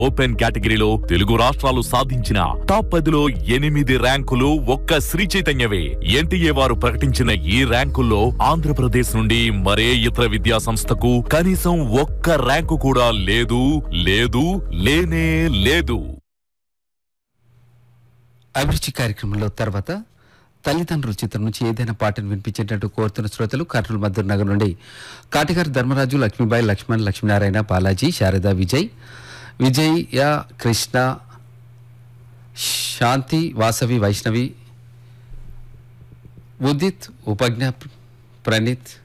open కేటగిరీలో తెలుగు రాష్ట్రాలు సాధించిన టాప్ పదిలో ఎనిమిది ర్యాంకులు ఒక్క శ్రీ చైతన్యవే ఎన్టీఏ వారు ప్రకటించిన ఈ ర్యాంకుల్లో ఆంధ్రప్రదేశ్ నుండి మరే ఇతర విద్యా సంస్థకు కనీసం ఒక్క ర్యాంకు కూడా లేదు లేదు లేనే లేదు అభిరుచి కార్యక్రమంలో తర్వాత తల్లిదండ్రుల చిత్రం నుంచి ఏదైనా పాటను వినిపించేటట్టు కోరుతున్న శ్రోతలు కర్నూలు మద్దూరు నగర్ నుండి కాటిగారి ధర్మరాజు లక్ష్మీబాయి లక్ష్మణ్ లక్ష్మీనారాయణ బాలాజీ శారద విజయ్ విజయ కృష్ణ శాంతి వాసవి వైష్ణవి ఉదిత్ ఉపజ్ఞ ప్రణీత్